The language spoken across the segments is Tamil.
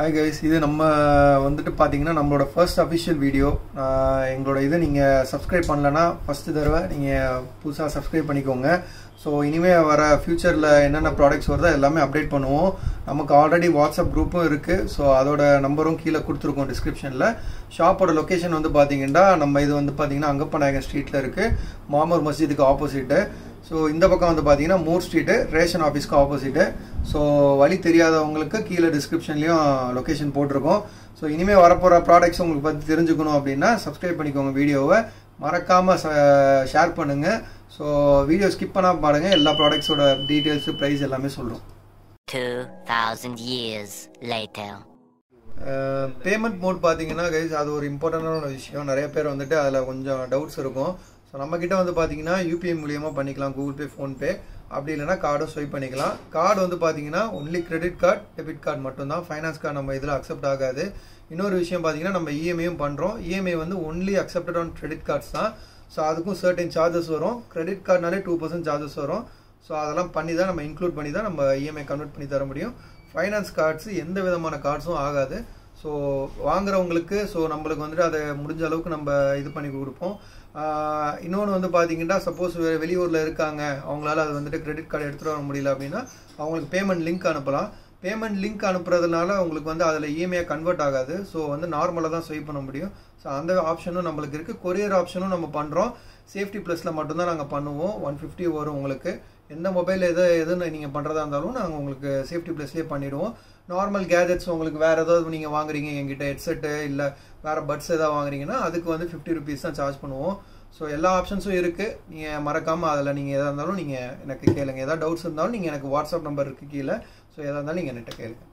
ஹாய் கைஸ் இது நம்ம வந்துட்டு பார்த்தீங்கன்னா நம்மளோட ஃபர்ஸ்ட் அஃபிஷியல் வீடியோ எங்களோட இதை நீங்கள் சப்ஸ்கிரைப் பண்ணலன்னா ஃபஸ்ட்டு தடவை நீங்கள் புதுசாக சப்ஸ்கிரைப் பண்ணிக்கோங்க ஸோ இனிமேல் வர ஃப்யூச்சரில் என்னென்ன ப்ராடக்ட்ஸ் வருதோ எல்லாமே அப்டேட் பண்ணுவோம் நமக்கு ஆல்ரெடி வாட்ஸ்அப் குரூப்பும் இருக்குது ஸோ அதோட நம்பரும் கீழே கொடுத்துருக்கோம் டிஸ்கிரிப்ஷனில் ஷாப்போட லொக்கேஷன் வந்து பார்த்தீங்கன்னா நம்ம இது வந்து பார்த்தீங்கன்னா அங்கப்பநாயகன் ஸ்ட்ரீட்டில் இருக்குது மாமூர் மஸ்ஜிதுக்கு ஆப்போசிட்டு ஸோ இந்த பக்கம் வந்து பார்த்தீங்கன்னா மூர் ஸ்ட்ரீட்டு ரேஷன் ஆஃபீஸ்க்கு ஆப்போசிட்டு ஸோ வழி தெரியாதவங்களுக்கு கீழே டிஸ்கிரிப்ஷன்லேயும் லொக்கேஷன் போட்டிருக்கோம் ஸோ இனிமேல் வரப்போகிற ப்ராடக்ட்ஸ் உங்களுக்கு பற்றி தெரிஞ்சுக்கணும் அப்படின்னா சப்ஸ்கிரைப் பண்ணிக்கோங்க வீடியோவை மறக்காமல் ஷேர் பண்ணுங்கள் ஸோ வீடியோ ஸ்கிப் பண்ணால் பாருங்க எல்லா ப்ராடக்ட்ஸோட டீட்டெயில்ஸு ப்ரைஸ் எல்லாமே சொல்கிறோம் 2000 years later. பேமெண்ட் மோட் பார்த்தீங்கன்னா கைஸ் அது ஒரு இம்பார்ட்டண்டான விஷயம் நிறைய பேர் வந்துட்டு அதில் கொஞ்சம் டவுட்ஸ் இருக்கும் ஸோ நம்மக்கிட்ட வந்து பார்த்தீங்கன்னா யூபிஐ மூலியமாக பண்ணிக்கலாம் கூகுள் பே ஃபோன்பே அப்படி இல்லைனா கார்டும் ஸ்வைப் பண்ணிக்கலாம் கார்டு வந்து பார்த்தீங்கன்னா only credit card debit card மட்டும்தான் ஃபைனான்ஸ் கார்டு நம்ம இதில் அக்செப்ட் ஆகாது இன்னொரு விஷயம் பார்த்தீங்கன்னா நம்ம இஎம்ஐயும் பண்ணுறோம் இஎம்ஐ வந்து only accepted on credit cards தான் ஸோ அதுக்கும் சர்டன் சார்ஜஸ் வரும் கிரெடிட் கார்டுனாலே டூ பர்சன்ட் சார்ஜஸ் வரும் ஸோ அதெல்லாம் பண்ணி தான் நம்ம இன்க்ளூட் பண்ணி தான் நம்ம இஎம்ஐ கன்வெர்ட் பண்ணி தர முடியும் ஃபைனான்ஸ் கார்ட்ஸ் எந்த விதமான கார்ட்ஸும் ஆகாது ஸோ வாங்குறவங்களுக்கு ஸோ நம்மளுக்கு வந்துட்டு அதை முடிஞ்ச அளவுக்கு நம்ம இது பண்ணி கொடுப்போம் இன்னொன்று வந்து பார்த்தீங்கன்னா சப்போஸ் வெளியூரில் இருக்காங்க அவங்களால அது வந்துட்டு கிரெடிட் கார்டு எடுத்துகிட்டு வர முடியல அப்படின்னா அவங்களுக்கு பேமெண்ட் லிங்க் அனுப்பலாம் பேமெண்ட் லிங்க் அனுப்புறதுனால உங்களுக்கு வந்து அதில் இஎம்ஐயாக கன்வெர்ட் ஆகாது ஸோ வந்து நார்மலாக தான் ஸ்வைப் பண்ண முடியும் ஸோ அந்த ஆப்ஷனும் நம்மளுக்கு இருக்குது கொரியர் ஆப்ஷனும் நம்ம பண்ணுறோம் சேஃப்டி ப்ளஸில் மட்டும்தான் நாங்கள் பண்ணுவோம் ஒன் ஃபிஃப்டி வரும் உங்களுக்கு எந்த மொபைல் எது எதுன்னு நீங்கள் பண்ணுறதா இருந்தாலும் நாங்கள் உங்களுக்கு சேஃப்டி ப்ளஸ்லேயே பண்ணிவிடுவோம் நார்மல் கேஜெட்ஸ் உங்களுக்கு வேறு ஏதாவது நீங்கள் வாங்குறீங்க எங்கிட்ட ஹெட்செட்டு இல்லை வேறு பட்ஸ் எதாவது வாங்குறீங்கன்னா அதுக்கு வந்து ஃபிஃப்டி ருபீஸ் தான் சார்ஜ் பண்ணுவோம் ஸோ எல்லா ஆப்ஷன்ஸும் இருக்குது நீங்கள் மறக்காமல் அதில் நீங்கள் எதாக இருந்தாலும் நீங்கள் எனக்கு கேளுங்க ஏதாவது டவுட்ஸ் இருந்தாலும் நீங்கள் எனக்கு வாட்ஸ்அப் நம்பர் இருக்குது கீழே ஸோ எதாக இருந்தாலும் நீங்கள் என்கிட்ட கேளுங்க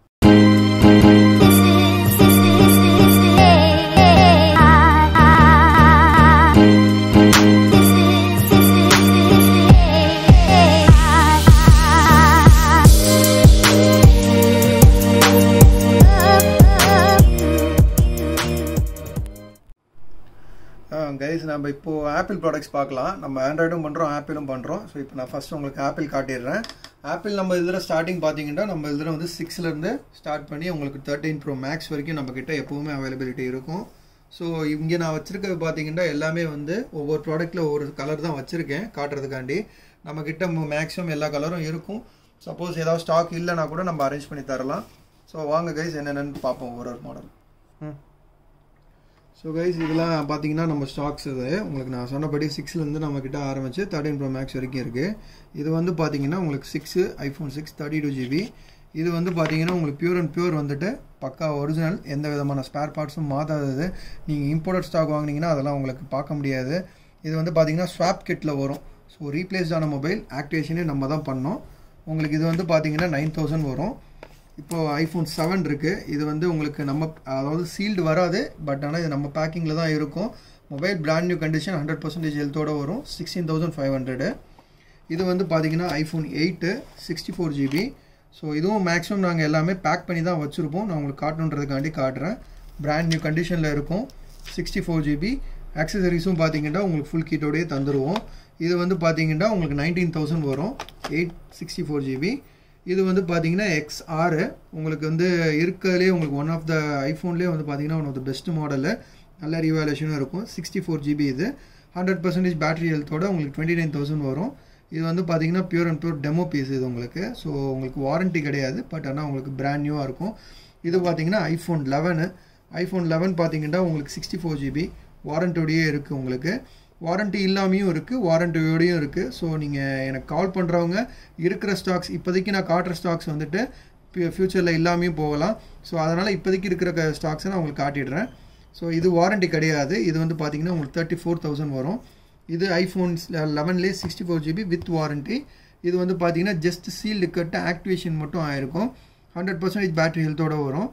கைஸ் நம்ம இப்போது ஆப்பிள் ப்ராடக்ட்ஸ் பார்க்கலாம் நம்ம ஆண்ட்ராய்டும் பண்ணுறோம் ஆப்பிளும் பண்ணுறோம் ஸோ இப்போ நான் ஃபஸ்ட் உங்களுக்கு ஆப்பிள் காட்டிடுறேன் ஆப்பிள் நம்ம இதில் ஸ்டார்டிங் பார்த்தீங்கன்னா நம்ம இதில் வந்து சிக்ஸ்லேருந்து ஸ்டார்ட் பண்ணி உங்களுக்கு தேர்ட்டின் ப்ரோ மேக்ஸ் வரைக்கும் நம்மக்கிட்ட எப்போவுமே அவைலபிலிட்டி இருக்கும் ஸோ இங்கே நான் வச்சுருக்கிறது பார்த்தீங்கன்னா எல்லாமே வந்து ஒவ்வொரு ப்ராடக்ட்டில் ஒவ்வொரு கலர் தான் வச்சுருக்கேன் காட்டுறதுக்காண்டி நம்மக்கிட்ட மேக்ஸிமம் எல்லா கலரும் இருக்கும் சப்போஸ் ஏதாவது ஸ்டாக் இல்லைனா கூட நம்ம அரேஞ்ச் பண்ணி தரலாம் ஸோ வாங்க கைஸ் என்னென்னு பார்ப்போம் ஒரு ஒரு மாடல் ம் ஸோ கைஸ் இதெல்லாம் பார்த்தீங்கன்னா நம்ம ஸ்டாக்ஸ் இது உங்களுக்கு நான் சொன்னபடி சிக்ஸ்லேருந்து நம்மக்கிட்ட ஆரம்பிச்சு தேர்ட்டின் ப்ரோ மேக்ஸ் வரைக்கும் இருக்குது இது வந்து பார்த்தீங்கன்னா உங்களுக்கு six iPhone six thirty two GB இது வந்து பார்த்தீங்கன்னா உங்களுக்கு பியூர் அண்ட் பியூர் வந்துட்டு பக்கா ஒரிஜினல் எந்த விதமான ஸ்பேர் பார்ட்ஸும் மாற்றாதது நீங்கள் இம்போர்ட்டட் ஸ்டாக் வாங்கினீங்கன்னா அதெல்லாம் உங்களுக்கு பார்க்க முடியாது இது வந்து பார்த்தீங்கன்னா ஸ்வாப் கிட்டில் வரும் ஸோ ரீப்ளேஸ்டான மொபைல் ஆக்டிவேஷனே நம்ம தான் பண்ணோம் உங்களுக்கு இது வந்து பார்த்தீங்கன்னா நைன் தௌசண்ட் வரும் இப்போது ஐஃபோன் செவன் இருக்குது இது வந்து உங்களுக்கு நம்ம அதாவது சீல்டு வராது பட் ஆனால் இது நம்ம பேக்கிங்கில் தான் இருக்கும் mobile brand new condition hundred percentage ஹெல்த்தோடு வரும் சிக்ஸ்டீன் தௌசண்ட் ஃபைவ் ஹண்ட்ரடு இது வந்து பார்த்தீங்கன்னா iPhone eight sixty four GB so இதுவும் மேக்ஸிமம் நாங்கள் எல்லாமே பேக் பண்ணி தான் வச்சுருப்போம் நான் உங்களுக்கு காட்டணுன்றதுக்காண்டி காட்டுறேன் பிராண்ட் நியூ கண்டிஷனில் இருக்கும் சிக்ஸ்டி ஃபோர் ஜிபி ஆக்சசரிஸும் பார்த்தீங்கன்னா உங்களுக்கு ஃபுல் கீட்டோடையே தந்துடுவோம் இது வந்து பார்த்தீங்கன்னா உங்களுக்கு நைன்டீன் தௌசண்ட் வரும் எயிட் சிக்ஸ்டி ஃபோர் ஜிபி இது வந்து பார்த்தீங்கன்னா எக்ஸ் ஆறு உங்களுக்கு வந்து இருக்கிறதுலே உங்களுக்கு ஒன் ஆஃப் த ஐஃபோன்லேயே வந்து பார்த்தீங்கன்னா one of the best model நல்ல ரிவாலேஷனும் இருக்கும் சிக்ஸ்டி ஃபோர் ஜிபி இது ஹண்ட்ரட் பர்சன்டேஜ் பேட்டரி ஹெல்த்தோட உங்களுக்கு டுவெண்ட்டி நைன் தௌசண்ட் வரும் இது வந்து பார்த்தீங்கன்னா pure and pure demo piece இது உங்களுக்கு ஸோ உங்களுக்கு வாரண்ட்டி கிடையாது பட் ஆனால் உங்களுக்கு பிராண்ட் நியூவாக இருக்கும் இது பார்த்தீங்கன்னா ஐஃபோன் லெவனு ஐஃபோன் லெவன் பார்த்தீங்கன்னா உங்களுக்கு சிக்ஸ்டி ஃபோர் ஜிபி வாரண்ட்டியோடையே இருக்குது உங்களுக்கு வாரண்ட்டி இல்லாமையும் இருக்குது வாரண்ட்டியோடையும் இருக்குது ஸோ நீங்கள் எனக்கு கால் பண்ணுறவங்க இருக்கிற ஸ்டாக்ஸ் இப்போதைக்கு நான் காட்டுற ஸ்டாக்ஸ் வந்துட்டு ஃப்யூச்சரில் இல்லாமையும் போகலாம் ஸோ அதனால் இப்போதைக்கு இருக்கிற ஸ்டாக்ஸை நான் உங்களுக்கு காட்டிடுறேன் ஸோ இது வாரண்ட்டி கிடையாது இது வந்து பார்த்தீங்கன்னா உங்களுக்கு தேர்ட்டி ஃபோர் தௌசண்ட் வரும் இது ஐஃபோன்ஸ் லெவன்லேயே sixty four GB with warranty இது வந்து பார்த்தீங்கன்னா ஜஸ்ட் சீல்டு கட்டு ஆக்டிவேஷன் மட்டும் ஆயிருக்கும் ஹண்ட்ரட் பர்சன்டேஜ் பேட்டரி ஹெல்த்தோடு வரும்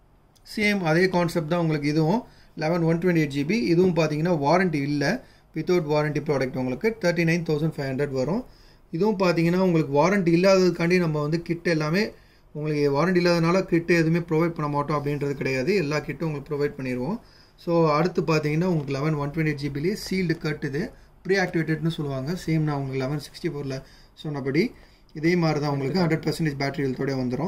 சேம் அதே கான்செப்ட் தான் உங்களுக்கு இதுவும் eleven one twenty eight GB இதுவும் பார்த்தீங்கன்னா வாரண்ட்டி இல்லை வித்தவுட் வாரண்ட்டி ப்ராடக்ட் உங்களுக்கு thirty nine thousand five hundred வரும் இதுவும் பார்த்தீங்கன்னா உங்களுக்கு வாரண்ட்டி இல்லாததுக்காண்டி நம்ம வந்து கிட் எல்லாமே உங்களுக்கு வாரண்ட்டி இல்லாதனால கிட்டு எதுவுமே ப்ரொவைட் பண்ண மாட்டோம் அப்படின்றது கிடையாது எல்லா கிட்டும் உங்களுக்கு ப்ரொவைட் பண்ணிடுவோம் ஸோ அடுத்து பார்த்தீங்கன்னா உங்களுக்கு லெவன் ஒன் டுவெண்ட்டி எயிட் ஜிபிலேயே சீல்டு கட் இது ப்ரீ ஆக்டிவேட்டட்னு சொல்லுவாங்க சேம் நான் உங்களுக்கு லெவன் சிக்ஸ்டி ஃபோரில் சொன்னபடி இதே மாதிரி தான் உங்களுக்கு ஹண்ட்ரட் பர்சன்டேஜ் பேட்டரி ஹெல்த்தோட வந்துடும்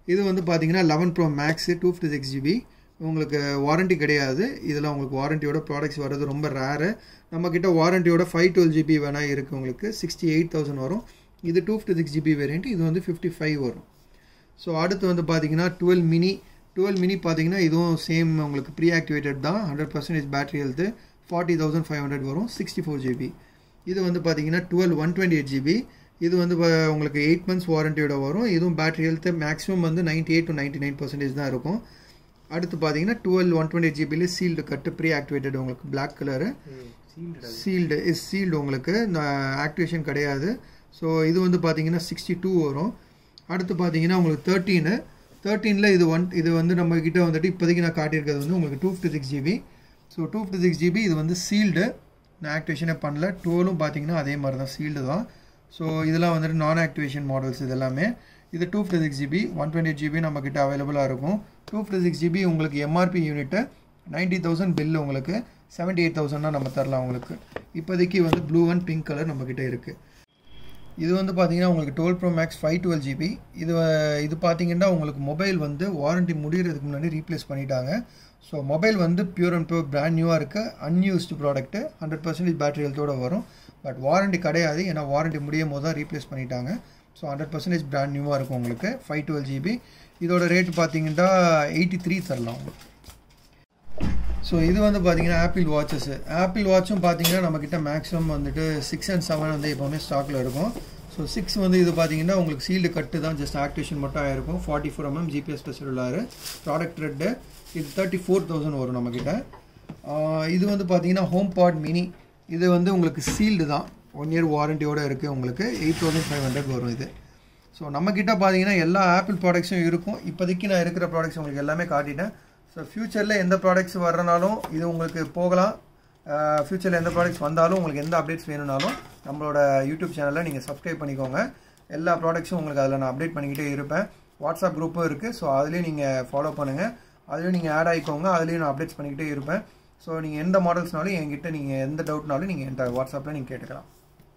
இது வந்து பார்த்தீங்கன்னா eleven pro max two fifty six GB உங்களுக்கு வாரண்ட்டி கிடையாது இதில் உங்களுக்கு வாரண்ட்டியோட ப்ராடக்ட்ஸ் வர்றது ரொம்ப ரேரு நம்மக்கிட்ட வாரண்ட்டியோட ஃபைவ் டுவெல் ஜிபி வேணால் இருக்குது உங்களுக்கு சிக்ஸ்டி எயிட் தௌசண்ட் வரும் இது two fifty six GB variant இது வந்து ஃபிஃப்டி ஃபைவ் வரும் ஸோ அடுத்து வந்து பார்த்தீங்கன்னா டுவெல் மினி டுவெல் மினி பார்த்தீங்கன்னா இதுவும் சேம் உங்களுக்கு ப்ரீ ஆக்டிவேட்டட் தான் hundred percentage battery health forty thousand five hundred வரும் சிக்ஸ்டி ஃபோர் ஜிபி இது வந்து பார்த்தீங்கன்னா twelve one twenty eight GB இது வந்து ப- உங்களுக்கு எயிட் மந்த்ஸ் வாரண்டியோட வரும் இதுவும் பேட்டரி ஹெல்த்து மேக்ஸிமம் வந்து ninety eight to ninety nine percentage தான் இருக்கும் அடுத்து பார்த்தீங்கன்னா டுவெல் ஒன் டுவெண்ட்டி எயிட் ஜிபியில் சீல்டு கட்டு ப்ரீ ஆக்டிவேட்டட் உங்களுக்கு black colour sealed is sealed உங்களுக்கு ஆக்டிவேஷன் கிடையாது ஸோ இது வந்து பார்த்தீங்கன்னா சிக்ஸ்டி டூ வரும் அடுத்து பார்த்தீங்கன்னா உங்களுக்கு தேர்ட்டீனு தேர்ட்டீனில் இது ஒன் இது வந்து நம்ம கிட்ட வந்துட்டு இப்போதைக்கு நான் காட்டியிருக்கிறது வந்து உங்களுக்கு two fifty six GB so two fifty six GB இது வந்து சீல்டு நான் ஆக்டிவேஷனே பண்ணல டுவெலும் பார்த்தீங்கன்னா அதே மாதிரி தான் சீல்டு தான் ஸோ இதெல்லாம் வந்துட்டு நான் ஆக்டிவேஷன் மாடல்ஸ் இது எல்லாமே இது two fifty six GB one twenty GB நம்மக்கிட்ட அவைலபிளாக இருக்கும் டூ ஃபிஃப்டி சிக்ஸ் ஜிபி உங்களுக்கு MRP unit ninety thousand bill உங்களுக்கு செவன்ட்டி எயிட் தௌசண்ட்னா நம்ம தரலாம் உங்களுக்கு இப்போதைக்கு வந்து ப்ளூ அண்ட் பிங்க் கலர் நம்மக்கிட்ட இருக்குது இது வந்து பார்த்தீங்கன்னா உங்களுக்கு twelve pro max five twelve GB இது வ- இது பார்த்தீங்கன்னா உங்களுக்கு மொபைல் வந்து வாரண்டி முடியறதுக்கு முன்னாடி ரீப்ளேஸ் பண்ணிட்டாங்க ஸோ மொபைல் வந்து பியூர் அண்ட் பியூர் பிராண்ட் நியூவாக இருக்குது unused product hundred percentage battery ஹெல்த்தோட வரும் பட் வாரண்டி கிடையாது ஏன்னா வாரண்டி முடியும் போது தான் ரீப்ளேஸ் பண்ணிட்டாங்க ஸோ ஹண்ட்ரட் பர்சன்டேஜ் பிராண்ட் நியூவாக இருக்கும் உங்களுக்கு ஃபைவ் டுவெல் ஜிபி இதோட ரேட் பார்த்தீங்கன்னா எயிட்டி த்ரீ தரலாம் உங்களுக்கு ஸோ இது வந்து பார்த்தீங்கன்னா ஆப்பிள் வாட்சஸ் ஆப்பிள் வாட்சும் பார்த்தீங்கன்னா நம்மக்கிட்ட மேக்ஸிமம் வந்துட்டு சிக்ஸ் அண்ட் செவன் வந்து எப்போவுமே ஸ்டாக்கில் இருக்கும் ஸோ சிக்ஸ் வந்து இது பார்த்தீங்கன்னா உங்களுக்கு சீல்டு கட்டு தான் ஜஸ்ட் ஆக்டிவேஷன் மட்டும் ஆயிருக்கும் forty four MM GPS plus cellular product red இது தேர்ட்டி ஃபோர் தௌசண்ட் வரும் நம்மக்கிட்ட ஆஹ் இது வந்து பார்த்தீங்கன்னா ஹோம் பாட் மினி இது வந்து உங்களுக்கு சீல்டு தான் ஒன் இயர் வாரண்டியோட இருக்குது உங்களுக்கு எயிட் தௌசண்ட் ஃபைவ் ஹண்ட்ரட் வரும் இது ஸோ நம்மக்கிட்ட பார்த்தீங்கன்னா எல்லா ஆப்பிள் ப்ராடக்ட்ஸும் இருக்கும் இப்போதைக்கு நான் இருக்கிற ப்ராடக்ட்ஸ் உங்களுக்கு எல்லாமே காட்டிட்டேன் ஸோ ஃப்யூச்சரில் எந்த ப்ராடக்ட்ஸ் வர்றனாலும் இது உங்களுக்கு போகலாம் ஃப்யூச்சரில் எந்த ப்ராடக்ட்ஸ் வந்தாலும் உங்களுக்கு எந்த அப்டேட்ஸ் வேணும்னாலும் நம்மளோட யூடியூப் சேனலில் நீங்கள் சப்ஸ்கிரைப் பண்ணிக்கோங்க எல்லா ப்ராடக்ட்ஸும் உங்களுக்கு அதில் நான் அப்டேட் பண்ணிக்கிட்டே இருப்பேன் வாட்ஸ்அப் குரூப்பும் இருக்குது ஸோ அதுலேயும் நீங்கள் ஃபாலோ பண்ணுங்கள் அதுலேயும் நீங்கள் ஆட் ஆகிக்கோங்க அதுலேயும் நான் அப்டேட்ஸ் பண்ணிக்கிட்டே இருப்பேன் ஸோ நீங்கள் எந்த மாடல்ஸ்னாலும் என்கிட்ட நீங்கள் எந்த டவுட்னாலும் நீங்கள் என்கிட்ட வாட்ஸ்அப்பில் நீங்கள் கேட்டுக்கலாம்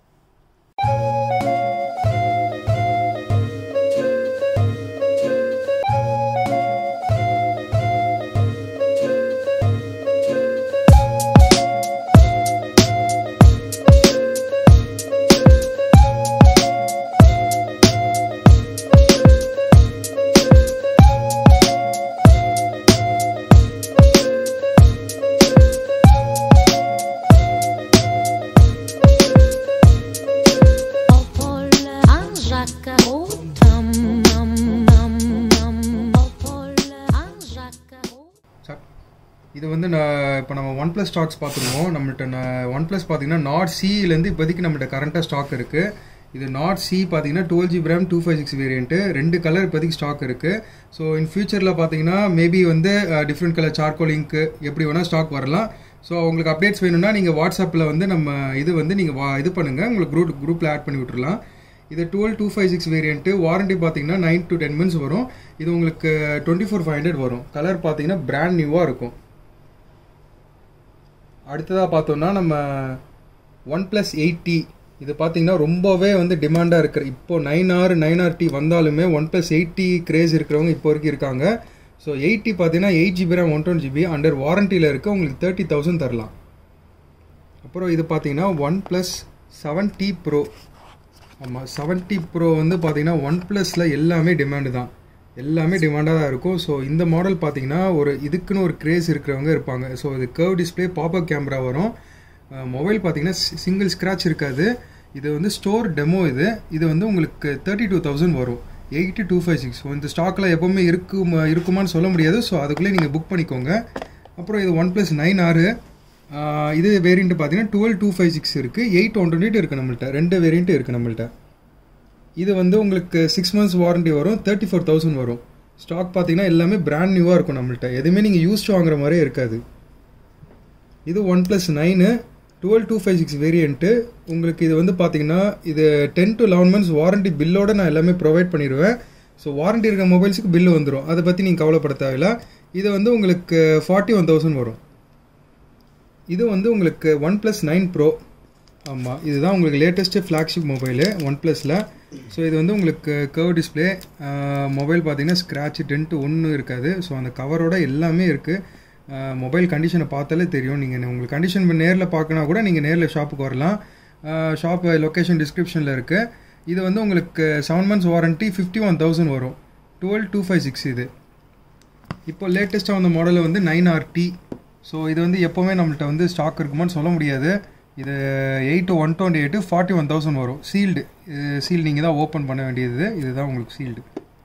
Paul, un jacaro, tam, nam, nam, nam. Paul, un jacaro. Sir இது வந்து நான் இப்போ நம்ம ஒன் ப்ளஸ் ஸ்டாக்ஸ் பார்த்துருவோம் நம்மள்ட்ட நான் ஒன் ப்ளஸ் பார்த்தீங்கன்னா நாட் சிலேருந்து இப்போதைக்கு நம்மள்ட்ட கரண்ட்டாக ஸ்டாக் இருக்குது இது நாட் சி பார்த்தீங்கன்னா twelve G RAM two five six variant ரெண்டு கலர் இப்போதைக்கு ஸ்டாக் இருக்குது ஸோ இன் ஃபியூச்சரில் பார்த்தீங்கன்னா மேபி வந்து டிஃப்ரெண்ட் கலர் சார்கோல் இங்க்கு எப்படி வேணால் ஸ்டாக் வரலாம் ஸோ உங்களுக்கு அப்டேட்ஸ் வேணும்னா நீங்கள் வாட்ஸ்அப்பில் வந்து நம்ம இது வந்து நீங்கள் வா இது பண்ணுங்கள் உங்களுக்கு குரூப் குரூப்பில் ஆட் பண்ணி விட்டுறலாம் இது twelve two five six variant warranty பார்த்தீங்கன்னா நைன் டு டென் மந்த்ஸ் வரும் இது உங்களுக்கு டுவெண்ட்டி ஃபோர் ஃபைவ் ஹண்ட்ரட் வரும் கலர் பார்த்தீங்கன்னா பிராண்ட் நியூவாக இருக்கும் அடுத்ததாக பார்த்தோம்னா நம்ம ஒன் ப்ளஸ் எயிட்டி இது பார்த்தீங்கன்னா ரொம்பவே வந்து டிமாண்டாக இருக்கிற இப்போ nine R nine R T வந்தாலுமே ஒன் ப்ளஸ் எயிட்டி கிரேஸ் இருக்கிறவங்க இப்போ வரைக்கும் இருக்காங்க ஸோ எயிட்டி பார்த்தீங்கன்னா eight GB RAM one twenty GB under வாரண்டியில் இருக்க உங்களுக்கு தேர்ட்டி தௌசண்ட் தரலாம் அப்புறம் இது பார்த்தீங்கன்னா ஒன் ப்ளஸ் செவன்ட்டி ப்ரோ ஆமாம் செவன்ட்டி ப்ரோ வந்து பார்த்தீங்கன்னா ஒன் ப்ளஸில் எல்லாமே டிமாண்டு தான் எல்லாமே டிமாண்டாக தான் இருக்கும் ஸோ இந்த மாடல் பார்த்தீங்கன்னா ஒரு இதுக்குன்னு ஒரு கிரேஸ் இருக்கிறவங்க இருப்பாங்க ஸோ இது கர்வ் டிஸ்பிளே பாப்அப் கேமரா வரும் மொபைல் பார்த்தீங்கன்னா சிங்கிள் ஸ்க்ராட்ச் இருக்காது இது வந்து ஸ்டோர் டெமோ இது இது வந்து உங்களுக்கு தேர்ட்டி டூ தௌசண்ட் வரும் eighty two five six so இந்த ஸ்டாக்கில் எப்போவுமே இருக்குமா இருக்குமான்னு சொல்ல முடியாது ஸோ அதுக்குள்ளே நீங்கள் புக் பண்ணிக்கோங்க அப்புறம் இது ஒன் ப்ளஸ் நைன் ஆறு இது வேரியண்ட் பார்த்தீங்கன்னா டுவெல் டூ ஃபைவ் சிக்ஸ் இருக்குது எயிட் ஒன் டுவெண்ட்டி இருக்குது நம்மள்ட்ட ரெண்டு வேரியண்ட் இருக்குது நம்மள்ட்ட இது வந்து உங்களுக்கு சிக்ஸ் மந்த்ஸ் வாரண்டி வரும் தேர்ட்டி ஃபோர் தௌசண்ட் வரும் ஸ்டாக் பார்த்தீங்கன்னா எல்லாமே பிராண்ட் நியூவாக இருக்கும் நம்மள்ட்ட எதுவுமே நீங்கள் யூஸ்டு வாங்குற மாதிரியே இருக்காது இது OnePlus nine twelve two five six variant உங்களுக்கு இது வந்து பார்த்தீங்கன்னா இது ten to eleven months warranty பில்லோட நான் எல்லாமே ப்ரொவைட் பண்ணிடுவேன் ஸோ வாரண்டி இருக்க மொபைல்ஸுக்கு பில்லு வந்துடும் அதை பற்றி நீங்கள் கவலைப்பட தேவையில்ல இது வந்து உங்களுக்கு ஃபார்ட்டி ஒன் தௌசண்ட் வரும் இது வந்து உங்களுக்கு ஒன் ப்ளஸ் நைன் ப்ரோ ஆமாம் இதுதான் உங்களுக்கு லேட்டஸ்ட்டு ஃப்ளாக்ஷிப் மொபைலு ஒன் ப்ளஸில் ஸோ இது வந்து உங்களுக்கு கர்வ் டிஸ்பிளே மொபைல் பார்த்தீங்கன்னா ஸ்க்ராட்ச் டென்ட்டு ஒன்றும் இருக்காது ஸோ அந்த கவரோட எல்லாமே இருக்குது மொபைல் கண்டிஷனை பார்த்தாலே தெரியும் நீங்கள் உங்களுக்கு கண்டிஷன் நேரில் பார்க்கணும் கூட நீங்கள் நேரில் ஷாப்புக்கு வரலாம் ஷாப் லொக்கேஷன் டிஸ்கிரிப்ஷனில் இருக்குது இது வந்து உங்களுக்கு seven months warranty fifty one thousand வரும் டுவெல் டூ ஃபைவ் சிக்ஸ் இது இப்போ லேட்டஸ்ட்டாக வந்த மாடல் வந்து நைன் ஆர்டி ஸோ இது வந்து எப்போவுமே நம்மள்ட்ட வந்து ஸ்டாக் இருக்குமான்னு சொல்ல முடியாது இது eight one twenty eight forty one thousand வரும் சீல்டு சீல் நீங்கள் தான் ஓப்பன் பண்ண வேண்டியது இதுதான் உங்களுக்கு சீல்டு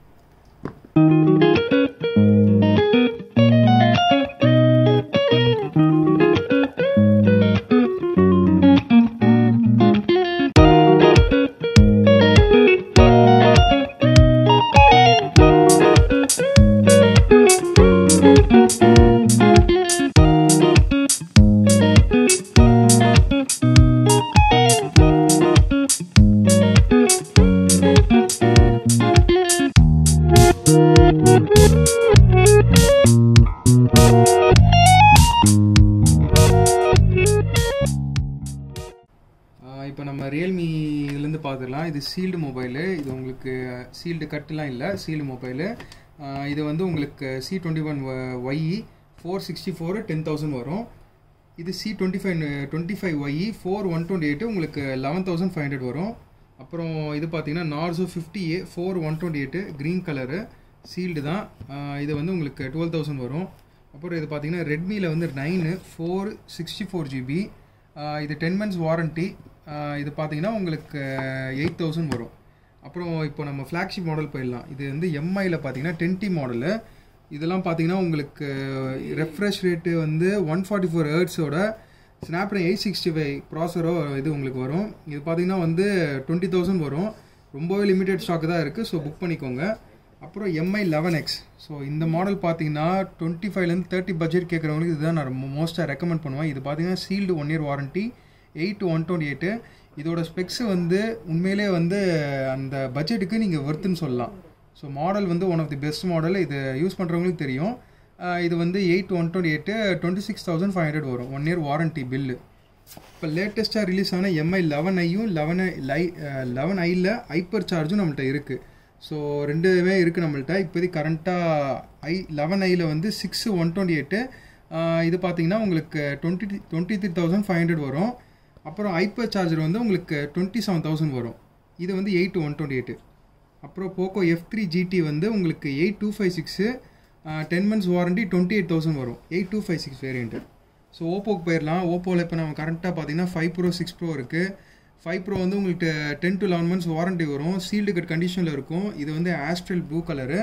இப்போ நம்ம ரியல்மி இதுலேருந்து பார்த்துக்கலாம் இது சீல்டு மொபைலு இது உங்களுக்கு சீல்டு கட்டுலாம் இல்லை சீல்டு மொபைலு இது வந்து உங்களுக்கு C twenty one Y four sixty four ten thousand வரும் இது C twenty five twenty five Y four one twenty eight உங்களுக்கு லெவன் தௌசண்ட் ஃபைவ் ஹண்ட்ரட் வரும் அப்புறம் இது பார்த்தீங்கன்னா Narzo fifty A four one twenty eight green colour sealed தான் ஆஹ் இது வந்து உங்களுக்கு டுவெல் தௌசண்ட் வரும் அப்புறம் இது பார்த்தீங்கன்னா ரெட்மியில் வந்து nine four sixty four GB இது டென் மந்த்ஸ் வாரண்ட்டி இது பார்த்தீங்கன்னா உங்களுக்கு எயிட் தௌசண்ட் வரும் அப்புறம் இப்போ நம்ம ஃப்ளாக்ஷிப் மாடல் போயிடலாம் இது வந்து எம்ஐயில் பார்த்தீங்கன்னா டென்டி மாடலு இதெல்லாம் பார்த்தீங்கன்னா உங்களுக்கு ரெஃப்ரெஷ் ரேட்டு வந்து ஒன் ஃபார்ட்டி ஃபோர் ஹேர்ட்ஸோட ஸ்னாப்ட்ராகன் எயிட் சிக்ஸ்டி ஃபைவ் ப்ராசரோ இது உங்களுக்கு வரும் இது பார்த்தீங்கன்னா வந்து டுவெண்ட்டி தௌசண்ட் வரும் ரொம்பவே லிமிடெட் ஸ்டாக் தான் இருக்குது ஸோ புக் பண்ணிக்கோங்க அப்புறம் எம்ஐ லெவன் எக்ஸ் ஸோ இந்த மாடல் பார்த்தீங்கன்னா டுவெண்ட்டி ஃபைவ்லேருந்து தேர்ட்டி பட்ஜெட் கேட்குறவங்களுக்கு இதுதான் நான் மோஸ்ட்டாக ரெக்கமெண்ட் பண்ணுவேன் இது பார்த்தீங்கன்னா sealed one year warranty eight one twenty eight இதோட ஸ்பெக்ஸ் வந்து உண்மையிலே வந்து அந்த பட்ஜெட்டுக்கு நீங்கள் ஒர்த்துன்னு சொல்லலாம் ஸோ மாடல் வந்து one of the best model இது யூஸ் பண்ணுறவங்களுக்கு தெரியும் ஆஹ் இது வந்து eight one twenty eight twenty six thousand five hundred வரும் ஒன் இயர் வாரண்ட்டி பில்லு இப்போ லேட்டஸ்ட்டாக ரிலீஸ் ஆன எம்ஐ லெவன் ஐயும் லெவன் லை லெவன் ஐயில் ஹைப்பர் சார்ஜும் நம்மள்ட்ட இருக்குது ஸோ ரெண்டுமே இருக்குது நம்மள்ட்ட இப்போதைக்கு கரண்ட்டாக ஐ லெவன் ஐயில் வந்து சிக்ஸ் ஒன் டுவெண்ட்டி எயிட்டு இது பார்த்தீங்கன்னா உங்களுக்கு twenty twenty three thousand five hundred வரும் அப்புறம் ஹைப்பர் சார்ஜர் வந்து உங்களுக்கு டுவெண்ட்டி செவன் தௌசண்ட் வரும் இது வந்து எயிட் ஒன் டுவெண்ட்டி எயிட்டு அப்புறம் போக்கோ எஃப் த்ரீ ஜிடி வந்து உங்களுக்கு eight two five six ten months warranty twenty eight thousand வரும் eight two five six variant so ஓப்போக்கு போயிடலாம் ஓப்போவில் இப்போ நம்ம கரண்ட்டாக பார்த்தீங்கன்னா ஃபைவ் ப்ரோ சிக்ஸ் ப்ரோ இருக்குது ஃபைவ் ப்ரோ வந்து உங்களுக்கு ten to eleven months warranty வரும் சீல்டு கட் கண்டிஷனில் இருக்கும் இது வந்து ஆஸ்ட்ரல் ப்ளூ கலரு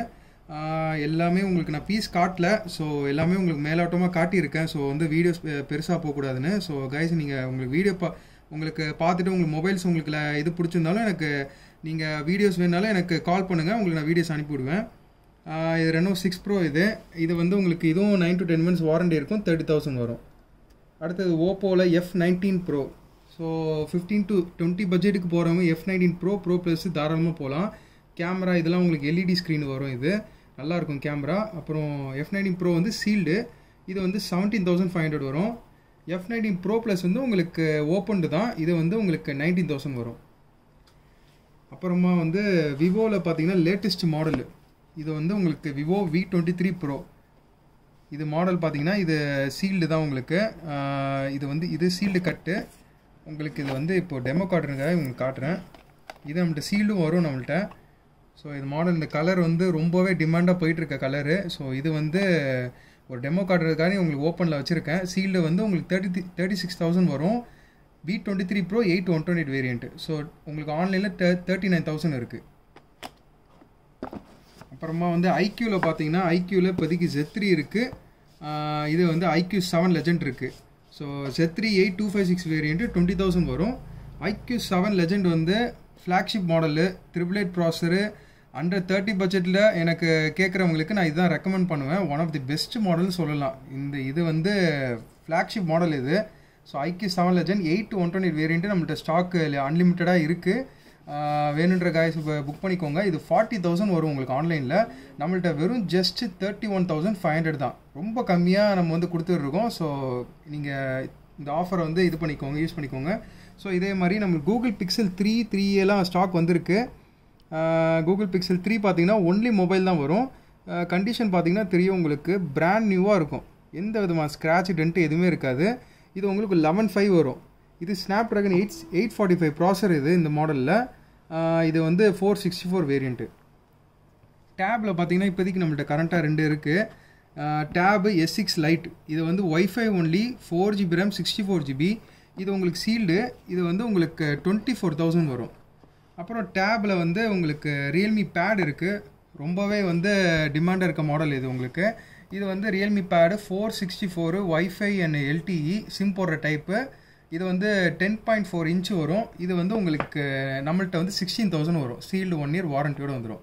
எல்லாமே உங்களுக்கு நான் பீஸ் காட்டல ஸோ எல்லாமே உங்களுக்கு மேலோட்டமாக காட்டியிருக்கேன் ஸோ வந்து வீடியோஸ் பெருசாக போகக்கூடாதுன்னு ஸோ கைஸ் நீங்கள் உங்களுக்கு வீடியோ பா உங்களுக்கு பார்த்துட்டு உங்களுக்கு மொபைல்ஸ் உங்களுக்கு ல- இது பிடிச்சிருந்தாலும் எனக்கு நீங்கள் வீடியோஸ் வேணாலும் எனக்கு கால் பண்ணுங்கள் உங்களுக்கு நான் வீடியோஸ் அனுப்பிவிடுவேன் ஆஹ் இது ரெனோ சிக்ஸ் ப்ரோ இது இது வந்து உங்களுக்கு இதுவும் nine to ten months warranty இருக்கும் தேர்ட்டி தௌசண்ட் வரும் அடுத்தது ஓப்போவில் F nineteen pro so fifteen to twenty பட்ஜெட்டுக்கு போகிறவங்க F nineteen pro pro plus தாராளமாக போகலாம் கேமரா இதெல்லாம் உங்களுக்கு எல்இடி ஸ்க்ரீன் வரும் இது நல்லா இருக்கும் கேமரா அப்புறம் எஃப் நைன்டீன் ப்ரோ வந்து சீல்டு இது வந்து செவன்டீன் தௌசண்ட் ஃபைவ் ஹண்ட்ரட் வரும் எஃப் நைன்டீன் ப்ரோ ப்ளஸ் வந்து உங்களுக்கு ஓப்பன்டு தான் இது வந்து உங்களுக்கு நைன்டீன் தௌசண்ட் வரும் அப்புறமா வந்து விவோவில் பார்த்தீங்கன்னா லேட்டஸ்ட் மாடலு இது வந்து உங்களுக்கு Vivo V twenty three pro இது மாடல் பார்த்தீங்கன்னா இது சீல்டு தான் உங்களுக்கு ஆஹ் இது வந்து இது சீல்டு கட்டு உங்களுக்கு இது வந்து இப்போ டெமோ காட்டுறதுக்காக உங்களுக்கு காட்டுறேன் இது நம்மள்ட்ட சீல்டும் வரும் நம்மள்ட்ட ஸோ இது மாடல் இந்த கலர் வந்து ரொம்பவே டிமாண்டாக போயிட்டுருக்க கலரு ஸோ இது வந்து ஒரு டெமோ காட்டுறதுக்காக உங்களுக்கு ஓப்பனில் வச்சுருக்கேன் சீல்டு வந்து உங்களுக்கு தேர்ட்டி தேர்ட்டி சிக்ஸ் தௌசண்ட் வரும் P twenty three pro eight one twenty variant so உங்களுக்கு ஆன்லைனில் தேர்ட்டி நைன் தௌசண்ட் இருக்குது அப்புறமா வந்து ஐக்யூவில் பார்த்தீங்கன்னா ஐக்யூவில் இப்போதைக்கு ஜெத்ரி இருக்குது இது வந்து ஐக்யூ செவன் லெஜெண்ட் இருக்குது ஸோ ஜெத்ரி eight two five six variant twenty thousand வரும் ஐக்யூ செவன் லெஜெண்ட் வந்து flagship model triple eight processor under thirty பட்ஜெட்டில் எனக்கு கேட்குறவங்களுக்கு நான் இதுதான் ரெக்கமெண்ட் பண்ணுவேன் ஒன் ஆஃப் தி பெஸ்ட் மாடல்னு சொல்லலாம் இந்த இது வந்து ஃப்ளாக்ஷிப் மாடல் இது so iQOO seven legend eight one twenty variant நம்மள்ட்ட ஸ்டாக் அன்லிமிட்டடாக இருக்குது ஆஹ் வேணுன்ற காய்ஸ் புக் பண்ணிக்கோங்க இது ஃபார்ட்டி தௌசண்ட் வரும் உங்களுக்கு ஆன்லைனில் நம்மள்ட்ட வெறும் just thirty one thousand five hundred தான் ரொம்ப கம்மியாக நம்ம வந்து கொடுத்துட்ருக்கோம் ஸோ நீங்கள் இந்த ஆஃபரை வந்து இது பண்ணிக்கோங்க யூஸ் பண்ணிக்கோங்க ஸோ இதே மாதிரி நம்ம கூகுள் பிக்சல் த்ரீ த்ரீ எல்லாம் ஸ்டாக் வந்திருக்கு கூகுள் பிக்சல் த்ரீ பார்த்தீங்கன்னா ஒன்லி மொபைல் தான் வரும் கண்டிஷன் பார்த்தீங்கன்னா தெரியும் உங்களுக்கு பிராண்ட் நியூவாக இருக்கும் எந்த விதமான ஸ்க்ராட்ச் டென்ட் எதுவுமே இருக்காது இது உங்களுக்கு லெவன் ஃபைவ் வரும் இது Snapdragon eight eight forty five processor இது இந்த மாடலில் இது வந்து ஃபோர் சிக்ஸ்டி ஃபோர் வேரியண்ட்டு டேப்பில் பார்த்தீங்கன்னா இப்போதைக்கு நம்மள்ட்ட கரண்ட்டாக ரெண்டு இருக்குது டேபு எஸ் சிக்ஸ் லைட் இது வந்து WiFi only four GB RAM sixty four GB இது உங்களுக்கு சீல்டு இது வந்து உங்களுக்கு டுவெண்ட்டி ஃபோர் தௌசண்ட் வரும் அப்புறம் டேப்பில் வந்து உங்களுக்கு ரியல்மி பேட் இருக்குது ரொம்பவே வந்து டிமாண்டாக இருக்க மாடல் இது உங்களுக்கு இது வந்து Realme pad four sixty four WiFi and LTE SIM போடுற டைப்பு இது வந்து டென் பாயிண்ட் ஃபோர் இன்ச் வரும் இது வந்து உங்களுக்கு நம்மள்ட்ட வந்து சிக்ஸ்டீன் தௌசண்ட் வரும் சீல்டு ஒன் இயர் வாரண்டியோடு வந்துடும்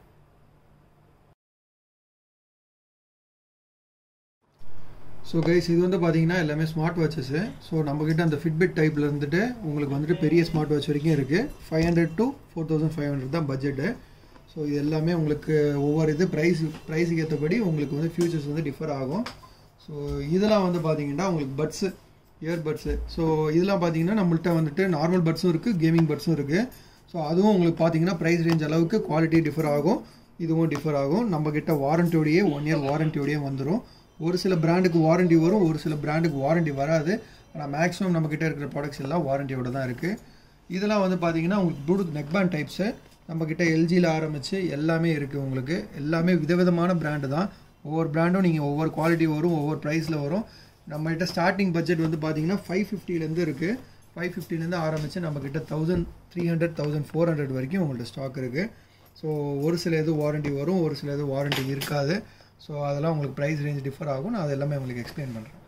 ஸோ கைஸ் இது வந்து பார்த்தீங்கன்னா எல்லாமே ஸ்மார்ட் வாட்சஸ்ஸு ஸோ நம்மக்கிட்ட அந்த ஃபிட்பிட் டைப்பில் இருந்துட்டு உங்களுக்கு வந்துட்டு பெரிய ஸ்மார்ட் வாட்ச் வரைக்கும் இருக்குது five hundred to four thousand five hundred தான் பட்ஜெட்டு ஸோ இது எல்லாமே உங்களுக்கு ஒவ்வொரு இது ப்ரைஸ் ப்ரைஸுக்கு ஏற்றபடி உங்களுக்கு வந்து ஃபியூச்சர்ஸ் வந்து டிஃபர் ஆகும் ஸோ இதெல்லாம் வந்து பார்த்தீங்கன்னா உங்களுக்கு பட்ஸு இயர்பட்ஸு ஸோ இதெல்லாம் பார்த்தீங்கன்னா நம்மள்ட்ட வந்துட்டு நார்மல் பட்ஸும் இருக்குது கேமிங் பட்ஸும் இருக்குது ஸோ அதுவும் உங்களுக்கு பார்த்தீங்கன்னா ப்ரைஸ் ரேஞ்ச் அளவுக்கு குவாலிட்டி டிஃபர் ஆகும் இதுவும் டிஃபர் ஆகும் நம்மக்கிட்ட வாரண்டியோடையே ஒன் இயர் வாரண்டியோடையே வந்துடும் ஒரு சில பிராண்டுக்கு வாரண்டி வரும் ஒரு சில பிராண்டுக்கு வாரண்டி வராது ஆனால் மேக்ஸிமம் நம்மக்கிட்ட இருக்கிற ப்ராடக்ட்ஸ் எல்லாம் வாரண்டியோட தான் இருக்குது இதெல்லாம் வந்து பார்த்தீங்கன்னா உங்களுக்கு ப்ளூடூத் நெக்பேண்ட் டைப்ஸு நம்மக்கிட்ட எல்ஜியில் ஆரம்பித்து எல்லாமே இருக்குது உங்களுக்கு எல்லாமே விதவிதமான பிராண்டு தான் ஒவ்வொரு பிராண்டும் நீங்கள் ஒவ்வொரு குவாலிட்டி வரும் ஒவ்வொரு ப்ரைஸில் வரும் நம்மகிட்ட ஸ்டார்டிங் பட்ஜெட் வந்து பார்த்தீங்கன்னா ஃபைவ் ஃபிஃப்டிலேருந்து இருக்குது ஃபைவ் ஃபிஃப்டிலேருந்து ஆரம்பித்து நம்மக்கிட்ட thousand three hundred thousand four hundred வரைக்கும் உங்கள்கிட்ட ஸ்டாக் இருக்குது ஸோ ஒரு சில இது வாரண்டி வரும் ஒரு சில இது வாரண்டி இருக்காது ஸோ அதெல்லாம் உங்களுக்கு ப்ரைஸ் ரேஞ்ச் டிஃபர் ஆகும் நான் அது எல்லாமே உங்களுக்கு எக்ஸ்பிளைன் பண்ணுறேன்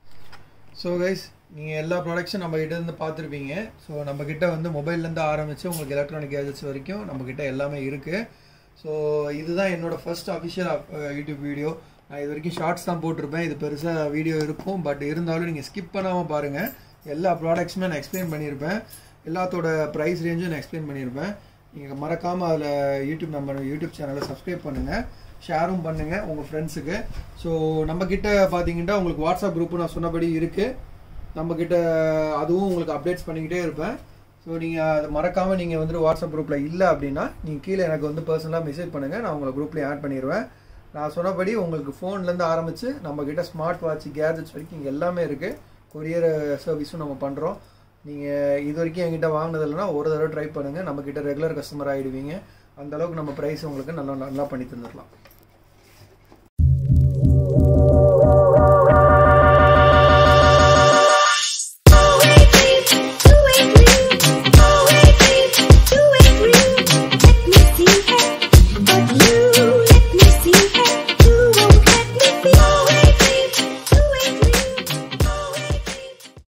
ஸோ கைஸ் நீங்கள் எல்லா ப்ராடக்ட்ஸும் நம்ம கிட்ட இருந்து பார்த்துருப்பீங்க ஸோ நம்ம கிட்ட வந்து மொபைல்லேருந்து ஆரம்பித்து உங்களுக்கு எலக்ட்ரானிக் கேஜெட்ஸ் வரைக்கும் நம்ம கிட்ட எல்லாமே இருக்குது ஸோ இதுதான் என்னோட ஃபர்ஸ்ட் அஃபிஷியல் யூடியூப் வீடியோ நான் இது வரைக்கும் ஷார்ட்ஸ் தான் போட்டிருப்பேன் இது பெருசாக வீடியோ இருக்கும் பட் இருந்தாலும் நீங்கள் ஸ்கிப் பண்ணாமல் பாருங்கள் எல்லா ப்ராடக்ட்ஸுமே நான் எக்ஸ்பிளைன் பண்ணியிருப்பேன் எல்லாத்தோட ப்ரைஸ் ரேஞ்சும் நான் எக்ஸ்பிளைன் பண்ணியிருப்பேன் நீங்கள் மறக்காமல் அதில் யூடியூப் நம்ம யூடியூப் சேனலை சப்ஸ்கிரைப் பண்ணுங்கள் ஷேரும் பண்ணுங்கள் உங்கள் ஃப்ரெண்ட்ஸுக்கு ஸோ நம்மக்கிட்ட பார்த்தீங்கன்னா உங்களுக்கு வாட்ஸ்அப் குரூப்பு நான் சொன்னபடி இருக்குது நம்மக்கிட்ட அதுவும் உங்களுக்கு அப்டேட்ஸ் பண்ணிக்கிட்டே இருப்பேன் ஸோ நீங்கள் அதை மறக்காமல் நீங்கள் வந்துட்டு வாட்ஸ்அப் குரூப்பில் இல்லை அப்படின்னா நீங்கள் கீழே எனக்கு வந்து பர்சனலாக மெசேஜ் பண்ணுங்கள் நான் உங்களை குரூப்லேயே ஆட் பண்ணிடுவேன் நான் சொன்னபடி உங்களுக்கு ஃபோன்லேருந்து ஆரம்பித்து நம்மக்கிட்ட ஸ்மார்ட் வாட்ச் கேஜெட்ஸ் வரைக்கும் இங்கே எல்லாமே இருக்குது கொரியர் சர்வீஸும் நம்ம பண்ணுறோம் நீங்கள் இது வரைக்கும் என்கிட்ட வாங்கினது இல்லைன்னா ஒரு தடவை ட்ரை பண்ணுங்கள் நம்மக்கிட்ட ரெகுலர் கஸ்டமர் ஆகிடுவீங்க அந்த அளவுக்கு நம்ம ப்ரைஸ் உங்களுக்கு நல்லா நல்லா பண்ணி தந்துடலாம்